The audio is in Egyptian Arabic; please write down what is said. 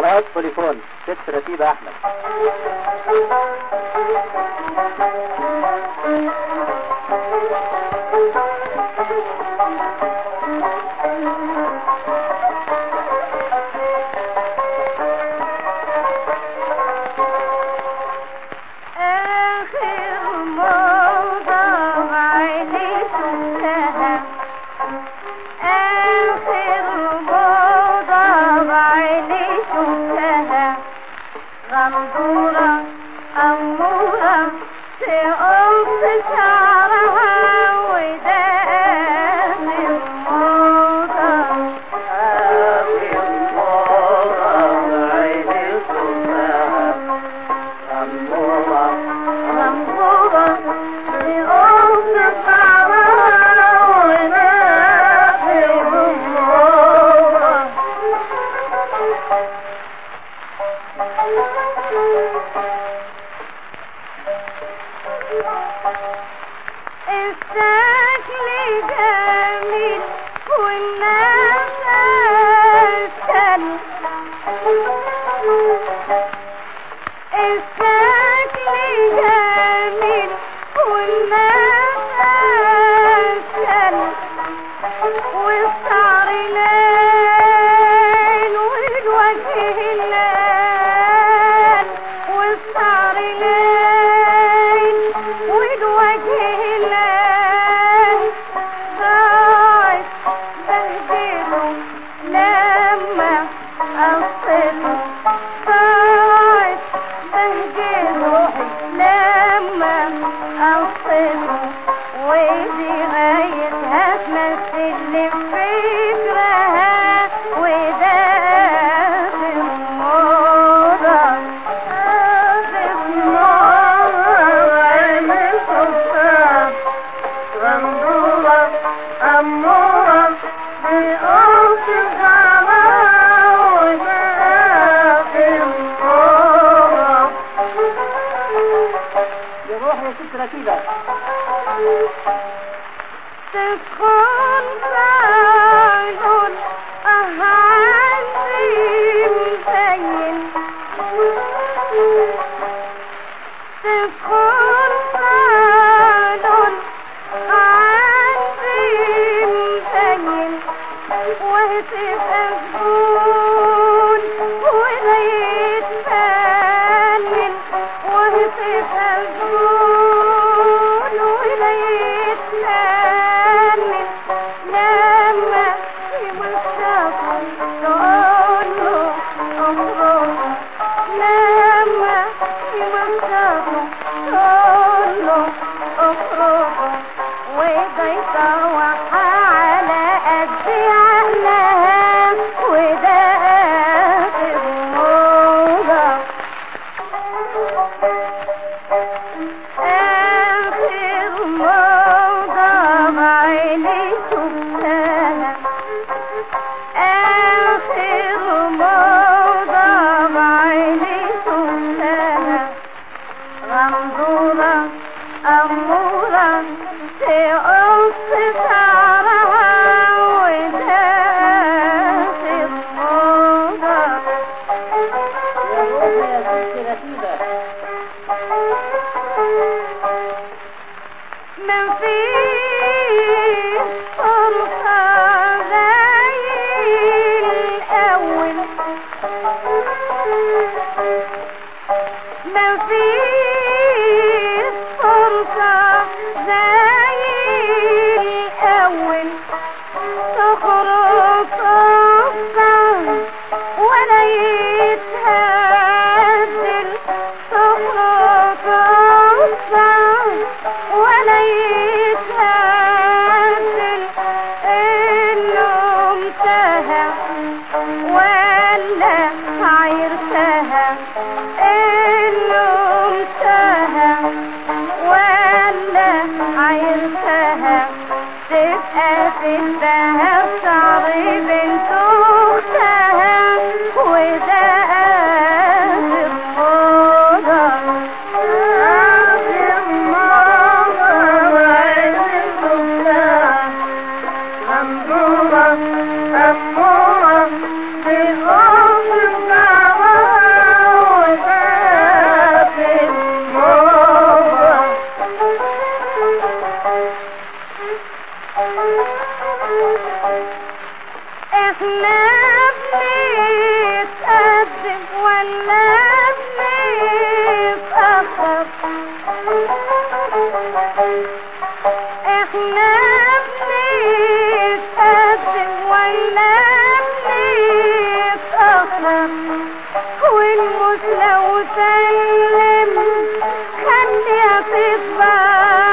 اتصالات تليفون ست رتيبة احمد آخر موضة عيني شفتها آخر موضة عيني شفتها غندورة أمورة تقص شعرها وده آخر موضة آخر موضة عيني شفتها غندورة غندورة تقص شعرها وده آخر موضة الشكل جميل والنفس حلو الشكل جميل والنفس حلو والشعر ليل والوجه ليل والشعر ليل والوجه ليل رايح بهدله لما أصله رايح بهدله لما أصله ودي غايتها تمثل لي فكرها وده آخر موضة آخر موضة عين السلطان غندورة أمورة بقص الغرام وده آخر موضة يروح يا ست رتيبة تكون فعل أهاني مبين تكون فعل أهاني مبين وتفقون ولا يتفنن وتفقون ولا يتفنن لما يمسكوا تقولوا أمرهم لما يمسكوا تقولوا أمرهم ويضيفوا على قد عقلها وده آخر موضة آخر موضة بعيني شفتها آخر موضة بعيني شفتها غندورة أمورة تقص شعرها وده آخر موضة يروح يا ست رتيبة من فيه فرصة زي الأول من فيه فرصة زي الأول تخرج صفقة ولا يتهزل تخرج صفقة ولا يتهزل إنه انتهى ولا عيرتها إنه انتهى ولا عيرتها تبقى في الذهب شعر بنت أختها وده والموس لو سلم خليها تكبر